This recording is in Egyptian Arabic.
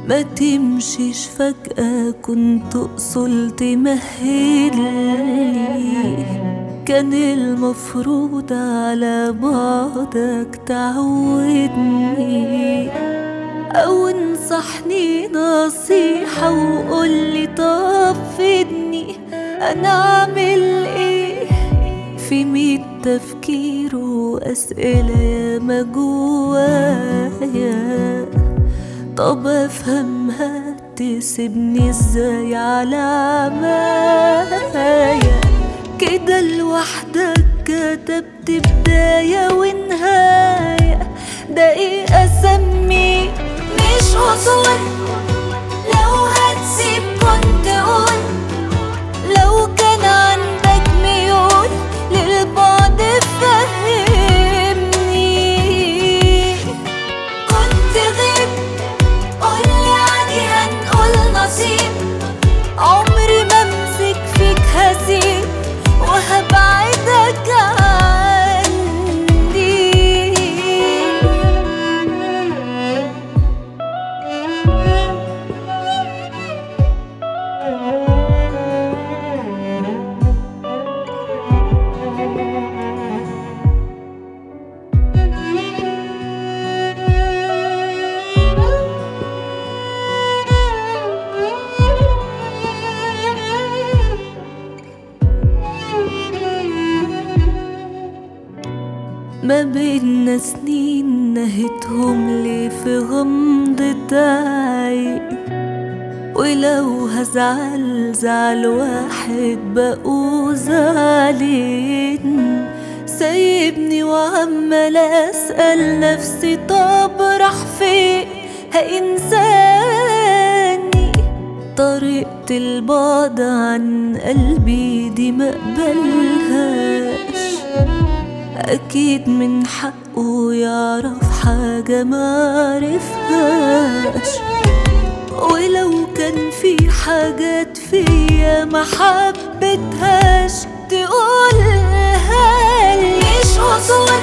ما تمشيش فجأة كنت أصل تمهلي كان المفروض على بعدك تعودني أو انصحني نصيحة وقولي طب فدني أنا أعمل إيه في ميت تفكير وأسئلة ياما جوايا طب أفهمها تسيبني إزاي على عمايا كده لوحدك كتبت بداية ونهاية ده إيه أسميه مش وصول لو هتسيب كنت قول لو كان عندك ميول للبعد فهمني كنت غيب قولي عادي هنقول نصيب عمري ما امسك فيك هسيب وهبعدك عني ما بينا سنين نهتهم لي في غمضة عين ولو هزعل زعل واحد بقوا زعلين سايبني وعمال اسأل نفسي طب راح فين هينساني طريقة البعد عن قلبي دي مقبلهاش أكيد من حقه يعرف حاجة ما عرفهاش ولو كان في حاجات فيا ما حبتهاش تقولها لي مش وصول